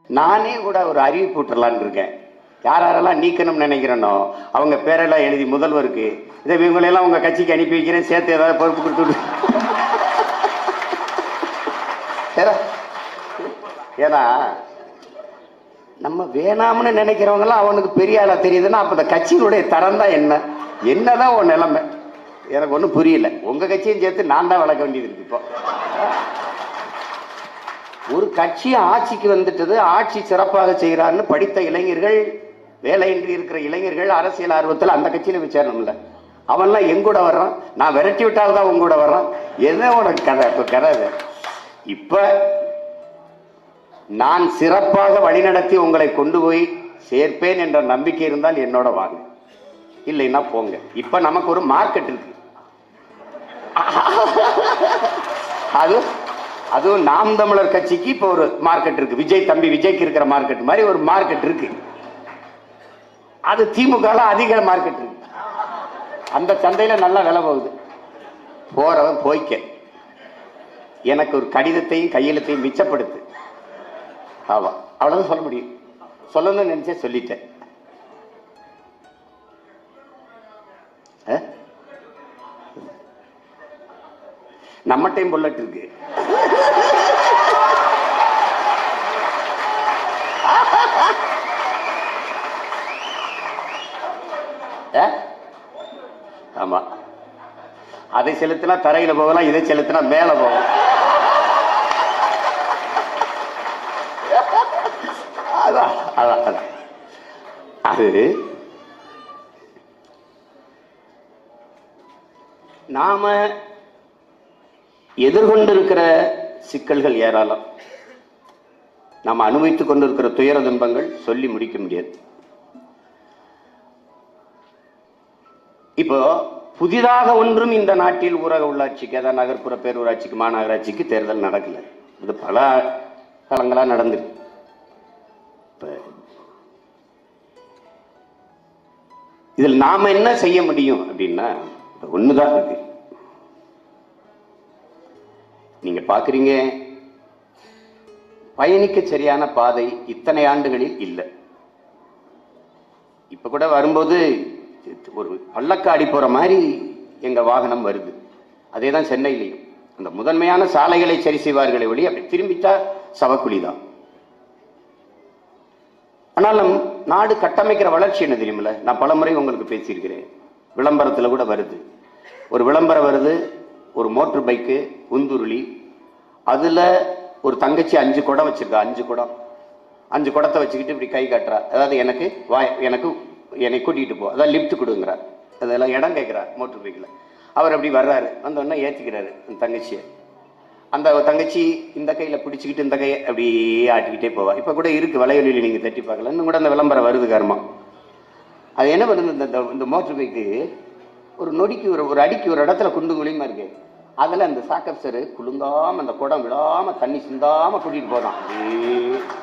நானே கூட ஒரு அறிவிப்பு விட்டுறலான்னு இருக்கேன் யார் யாரெல்லாம் நீக்கணும்னு நினைக்கிறேனோ அவங்க பேரெல்லாம் எழுதி முதல்வருக்கு இதை இவங்களெல்லாம் உங்க கட்சிக்கு அனுப்பி வைக்கிறேன் சேர்த்து ஏதாவது பொறுப்பு கொடுத்து விடு. ஏன்னா- ஏன்னா நம்ம வேணாம்னு நினைக்கிறவங்கலாம் அவனுக்கு பெரிய ஆளா தெரியுதுன்னா அப்ப இந்த கட்சியினுடைய தரம் தான் என்ன என்னதான் உன் நிலைமை எனக்கு ஒன்றும் புரியல உங்க கட்சியும் சேர்த்து நான் தான் வளர்க்க வேண்டியது இருக்கு இப்போ ஒரு கட்சி ஆட்சிக்கு வந்துட்டது ஆட்சி சிறப்பாக செய்கிறான்னு படித்த இளைஞர்கள் வேலையின்றி இருக்கிற இளைஞர்கள் அரசியல் ஆர்வத்தில் அந்த கட்சியில போய் சேரணும்ல அவன்லாம் எங்கூட வர்றான் நான் விரட்டி விட்டால் தான் உங்க கூட வர்றான் என்ன உனக்கு கதை இப்ப கதை இது. இப்ப நான் சிறப்பாக வழிநடத்தி உங்களை கொண்டு போய் சேர்ப்பேன் என்ற நம்பிக்கை இருந்தால் என்னோட வாங்க இல்லைன்னா போங்க இப்ப நமக்கு ஒரு மார்க்கெட் இருக்கு அது அதுவும் நாம் தமிழர் கட்சிக்கு இப்போ ஒரு மார்க்கெட் இருக்கு விஜய் தம்பி விஜய்க்கு இருக்கிற மார்க்கெட் மாதிரி ஒரு மார்க்கெட் இருக்கு அது திமுக அதிக மார்க்கெட் இருக்கு அந்த சந்தையில நல்லா விலை போகுது போறவன் போய்க்க எனக்கு ஒரு கடிதத்தையும் கையெழுத்தையும் மிச்சப்படுத்து ஆமா அவ்வளவுதான் சொல்ல முடியும் சொல்லணும்னு நினைச்சே சொல்லிட்டேன் ஆ? நம்மட்டையும் புல்லட் இருக்கு ஆ? ஆமா அதை செலுத்தினா தரையில போகலாம் இதை செலுத்தினா மேல போகலாம் அதான் அதான் அதான் அது நாம எதிர்கொண்டிருக்கிற சிக்கல்கள் ஏராளம் நாம் அனுபவித்துக் கொண்டிருக்கிற துயர துன்பங்கள் சொல்லி முடிக்க முடியாது இப்போ புதிதாக ஒன்றும் இந்த நாட்டில் ஊரக உள்ளாட்சிக்கு அதாவது நகர்ப்புற பேரூராட்சிக்கு மாநகராட்சிக்கு தேர்தல் நடக்கல இது பல காலங்களா நடந்திருக்கு இப்ப இதில் நாம என்ன செய்ய முடியும் அப்படின்னா இப்ப ஒண்ணுதான் இருக்கு நீங்க பாக்குறீங்க பயணிக்க சரியான பாதை இத்தனை ஆண்டுகளில் இல்லை இப்ப கூட வரும்போது ஒரு பள்ளக்காடி போற மாதிரி எங்க வாகனம் வருது அதே தான் சென்னையிலையும் அந்த முதன்மையான சாலைகளை சரி செய்வார்களே ஒளி அப்படி திரும்பிட்டா சவக்குழி தான் ஆனால் நம் நாடு கட்டமைக்கிற வளர்ச்சி என்ன தெரியுமில்ல நான் பலமுறை உங்களுக்கு பேசியிருக்கிறேன் விளம்பரத்துல கூட வருது ஒரு விளம்பரம் வருது ஒரு மோட்டர் பைக்கு உந்துருளி அதுல ஒரு தங்கச்சி அஞ்சு குடம் வச்சிருக்கா அஞ்சு குடம் அஞ்சு குடத்தை வச்சுக்கிட்டு இப்படி கை காட்டுறா அதாவது எனக்கு வாய் எனக்கு என்னை கூட்டிகிட்டு போ அதாவது லிஃப்ட் கொடுங்கிறார் அதெல்லாம் இடம் கேட்கிறார் மோட்டர் பைக்கில் அவர் அப்படி வர்றாரு வந்தோடனே ஏற்றிக்கிறாரு அந்த தங்கச்சியை அந்த தங்கச்சி இந்த கையில பிடிச்சிக்கிட்டு இந்த கையை அப்படியே ஆட்டிக்கிட்டே போவா இப்ப கூட இருக்கு வலையொலியில் நீங்க தட்டி பார்க்கலாம் இன்னும் கூட அந்த விளம்பரம் வருது கர்மா அது என்ன பண்ணுது இந்த இந்த- இந்த மோட்டர் பைக்கு ஒரு நொடிக்கு ஒரு ஒரு அடிக்கு ஒரு இடத்துல குண்டு குழியுமா இருக்கு அதுல அந்த சாக்கப்சரு குலுங்காம அந்த குடம் விழாம தண்ணி சிந்தாம கூட்டிட்டு போதான் அப்படியே.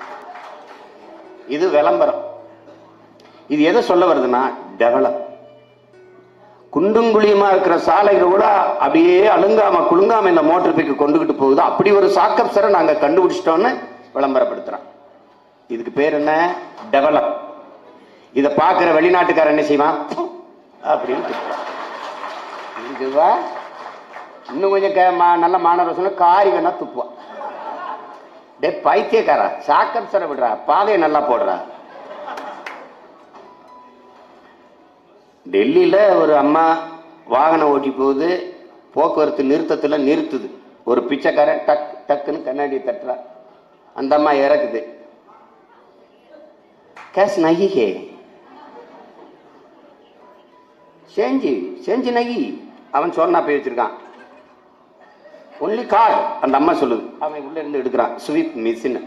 இது விளம்பரம் இது எதை சொல்ல வருதுன்னா டெவலப் குண்டும் குழியுமா இருக்கிற சாலைகள் கூட அப்படியே அழுங்காம குலுங்காம இந்த மோட்டர் பைக்கு கொண்டுகிட்டு போகுது அப்படி ஒரு சாக்கப்சரை நாங்க கண்டுபிடிச்சிட்டோம்னு விளம்பரப்படுத்துறோம் இதுக்கு பேர் என்ன டெவலப் இத பாக்குற வெளிநாட்டுக்காரன் என்ன செய்வான் அப்படின்னு திட்டுவான். இதுவா இன்னும் கொஞ்சம் கே- மா- நல்ல மாணவர் சொன்னா காரி வேணா துப்புவான் டே பைத்தியக்காரா சாக்கப்சரை விடுறா பாதையை நல்லா போடுறா டெல்லியில ஒரு அம்மா வாகனம் ஓட்டி போகுது போக்குவரத்து நிறுத்தத்துல நிறுத்துது ஒரு பிச்சைக்காரன் டக் டக்குன்னு கண்ணாடி தட்டுறா அந்த அம்மா இறக்குது கேஸ் நகி ஹே செஞ்சு செஞ்சு நகி அவன் சொன்னா போய் வச்சிருக்கான் ஒன்லி கார்டு அந்த அம்மா சொல்லுது அவன் உள்ள இருந்து எடுக்கிறான் ஸ்வீப் மிஷின்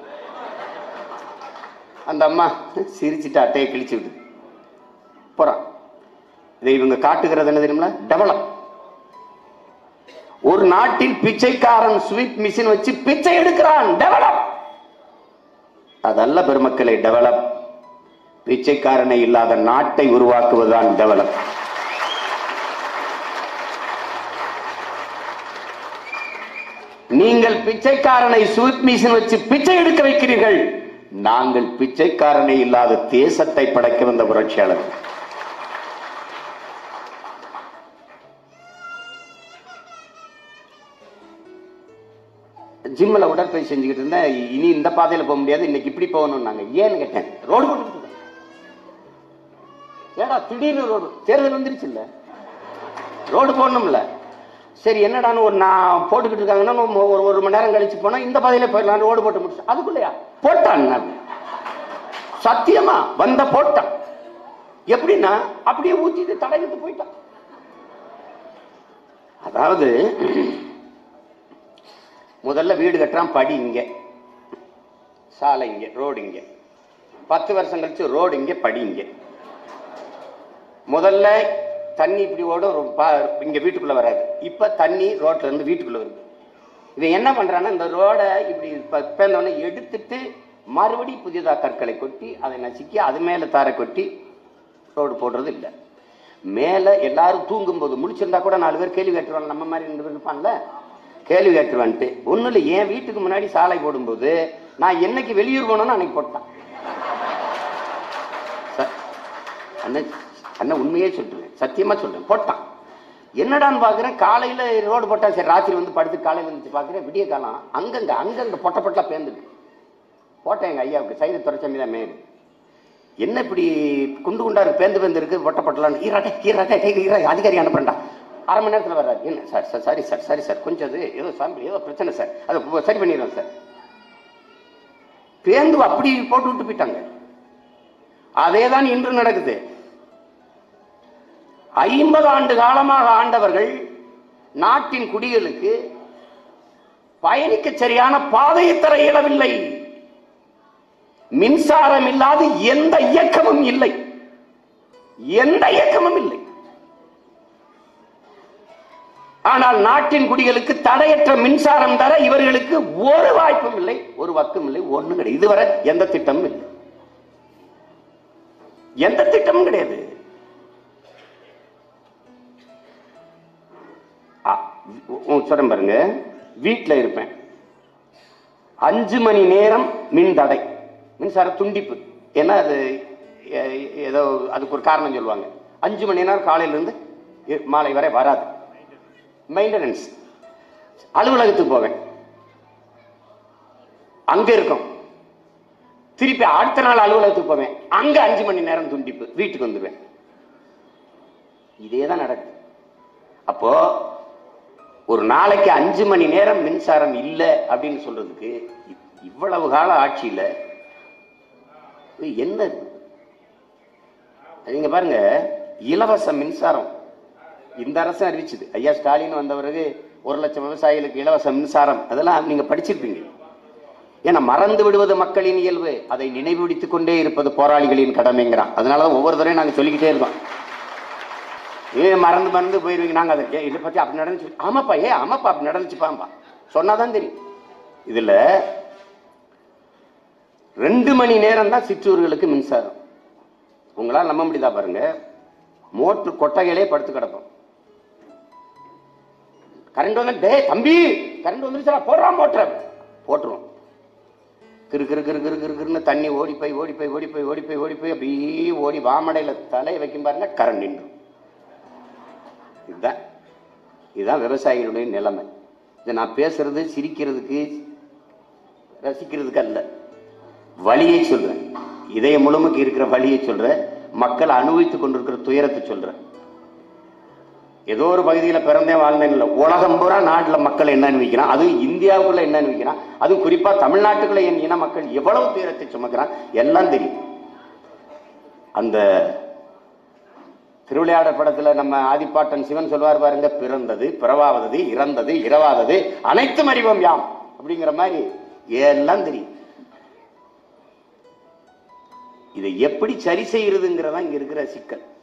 அந்த அம்மா சிரிச்சிட்டு அட்டையை கிழிச்சு விடுது போறான் இதை இவங்க காட்டுகிறது என்ன தெரியுமா டெவலப் ஒரு நாட்டில் பிச்சைக்காரன் ஸ்வீப் மிஷின் வச்சு பிச்சை எடுக்கிறான் டெவலப் அதல்ல பெருமக்களை டெவலப் பிச்சைக்காரனை இல்லாத நாட்டை உருவாக்குவதுதான் டெவலப் நீங்கள் பிச்சைக்காரனை ஸ்வீப் மிஷின் வச்சு பிச்சை எடுக்க வைக்கிறீர்கள் நாங்கள் பிச்சைக்காரனை இல்லாத தேசத்தை படைக்க வந்த புரட்சியாளர் ஜிம்மில் உடற்பயிற்சி செஞ்சுக்கிட்டு இருந்தேன் இனி இந்த பாதையில போக முடியாது இன்னைக்கு இப்படி போகணும் நாங்க ஏன்னு கேட்டேன் ரோடு போட்டு ஏடா திடீர்னு ரோடு தேர்தல் வந்துருச்சு இல்ல ரோடு போடணும்ல சரி என்னடான்னு ஒரு நான் போட்டுக்கிட்டு இருக்காங்கன்னா நம்ம ஒரு ஒரு மணி நேரம் கழிச்சு போனா இந்த பாதையில போயிடலாம் ரோடு போட்டு முடிச்சு அதுக்குள்ளயா போட்டான் நான். சத்தியமா வந்த போட்டான் எப்படின்னா அப்படியே ஊத்திட்டு தடவிட்டு போயிட்டான் அதாவது முதல்ல வீடு கட்டுறான் படி இங்க சாலை இங்க ரோடு இங்க பத்து வருஷம் கழிச்சு ரோடு இங்க படி இங்க முதல்ல தண்ணி இப்படி ஓடும் ஒரு பா- இங்க வீட்டுக்குள்ள வராது இப்ப தண்ணி ரோட்ல இருந்து வீட்டுக்குள்ள வருது இவன் என்ன பண்றான்னா இந்த ரோடை இப்படி ப- பேர்ந்தோடனே எடுத்துட்டு மறுபடி புதியதா கற்களை கொட்டி அதை நசுக்கி அது மேல தாரை கொட்டி ரோடு போடுறது இல்லை மேல எல்லாரும் தூங்கும்போது முழிச்சிருந்தா கூட நாலு பேர் கேள்வி கேட்டுருவாங்க நம்ம மாதிரி ரெண்டு பேர் இருப்பான்ல கேள்வி கேட்டுருவான்ட்டு ஒன்றும் இல்லை என் வீட்டுக்கு முன்னாடி சாலை போடும்போது நான் என்னைக்கு வெளியூர் போனோன்னு அன்னைக்கு போட்டான் ச- அண்ணன் அண்ணன் உண்மையே சொல்றேன் சத்தியமா சொல்றேன் போட்டான் என்னடான்னு பாக்குறேன் காலையில ரோடு போட்டா சரி ராத்திரி வந்து படுத்து காலையில வந்து பாக்குறேன் விடிய காலம் அங்கங்க அங்கங்க பொட்ட பொட்டா பேந்துருக்கு போட்டேன் எங்க ஐயாவுக்கு சைது துறைச்சாமி தான் மேடு என்ன இப்படி குண்டு குண்டா இருக்கு பேந்து பேந்து இருக்கு பொட்ட பொட்டலான்னு ஈராட்டே ஈராட்டே டேய், ஈரா அதிகாரி அனுப்புறேன்டா அரை மணி நேரத்தில் வர்றாரு என்ன sir sir sorry sir sorry sir கொஞ்சம் அது ஏதோ சாம்பி ஏதோ பிரச்சனை சார் அதை பு- சரி பண்ணிடுறோம் சார் பேந்து அப்படி போட்டு விட்டு போயிட்டாங்க அதே தான் இன்று நடக்குது ஐம்பது ஆண்டு காலமாக ஆண்டவர்கள் நாட்டின் குடிகளுக்கு பயணிக்க சரியான பாதையை தர இயலவில்லை மின்சாரம் இல்லாத எந்த இயக்கமும் இல்லை எந்த இயக்கமும் இல்லை ஆனால் நாட்டின் குடிகளுக்கு தடையற்ற மின்சாரம் தர இவர்களுக்கு ஒரு வாய்ப்பும் இல்லை ஒரு வக்கும் இல்லை ஒண்ணும் கிடையாது இதுவரை எந்த திட்டமும் இல்லை எந்த திட்டமும் கிடையாது ஆ, உ- சொல்றேன் பாருங்க வீட்டில் இருப்பேன் அஞ்சு மணி நேரம் மின் தடை மின்சார துண்டிப்பு ஏன்னா அது எ- ஏதோ அதுக்கு ஒரு காரணம் சொல்லுவாங்க அஞ்சு மணி நேரம் காலையிலிருந்து இ- மாலை வரை வராது மெயின்டெனன்ஸ் அலுவலகத்துக்கு போவேன் அங்க இருக்கும் திருப்பி அடுத்த நாள் அலுவலகத்துக்கு போவேன் அங்க அஞ்சு மணி நேரம் துண்டிப்பு வீட்டுக்கு வந்துடுவேன் இதே தான் நடக்குது அப்போ ஒரு நாளைக்கு அஞ்சு மணி நேரம் மின்சாரம் இல்லை அப்படின்னு சொல்றதுக்கு இ- இவ்வளவு கால ஆட்சியில இது என்ன இது? நீங்க பாருங்க இலவச மின்சாரம் இந்த அரசு அறிவிச்சது ஐயா ஸ்டாலின் வந்த பிறகு ஒரு லட்சம் விவசாயிகளுக்கு இலவச மின்சாரம் அதெல்லாம் நீங்க படிச்சிருப்பீங்க ஏன்னா மறந்து விடுவது மக்களின் இயல்பு அதை நினைவுபடுத்திக் கொண்டே இருப்பது போராளிகளின் கடமைங்கிறான் அதனாலதான் ஒவ்வொரு தடவையும் நாங்க சொல்லிக்கிட்டே இருக்கோம் ஏ மறந்து மறந்து போயிருவீங்க நாங்க அதை ஏ, இதை பத்தி அப்படி நடந்துச்சு ஆமாப்பா ஏ ஆமாப்பா அப்படி நடந்துச்சுப்பாம்பா சொன்னாதான் தெரியும் இதுல ரெண்டு மணி நேரம் தான் சிற்றூர்களுக்கு மின்சாரம் உங்களால் நம்ப முடியுதா பாருங்க மோட்ரு கொட்டகையிலே படுத்து கிடப்போம் கரண்ட் வந்து டே தம்பி கரண்ட் வந்துருச்சா போடுறான் மோட்டரை போட்டுருவோம் கிரு கிரு கிரு கிரு கிரு கிருன்னு தண்ணி ஓடி போய் ஓடி போய் ஓடி போய் ஓடி போய் ஓடி போய் அப்படியே ஓடி வாமடையில தலையை வைக்கும் பாருங்க கரண்ட் நின்றும் இதுதான் இதுதான் விவசாயிகளுடைய நிலைமை இதை நான் பேசுறது சிரிக்கிறதுக்கு ரசிக்கிறதுக்கு அல்ல வழியை சொல்றேன் இதய முழுமைக்கு இருக்கிற வழியை சொல்றேன் மக்கள் அனுபவித்துக் கொண்டிருக்கிற துயரத்தை சொல்றேன் ஏதோ ஒரு பகுதியில் பிறந்தேன் வாழ்ந்தேன் இல்லை உலகம் பூரா நாட்டில் மக்கள் என்ன அனுபவிக்கிறான் அதுவும் இந்தியாவுக்குள்ள என்ன அனுபவிக்கிறான் அதுவும் குறிப்பா தமிழ்நாட்டுக்குள்ள என் இன மக்கள் எவ்வளவு துயரத்தை சுமக்கிறான் எல்லாம் தெரியும் அந்த திருவிளையாடல் படத்துல நம்ம ஆதிப்பாட்டன் சிவன் சொல்வார் பாருங்க பிறந்தது பிறவாதது இறந்தது இரவாதது அனைத்தும் அறிவோம் யாம் அப்படிங்கிற மாதிரி எல்லாம் தெரியும் இதை எப்படி சரி செய்யறதுங்கிறதா இங்க இருக்கிற சிக்கல்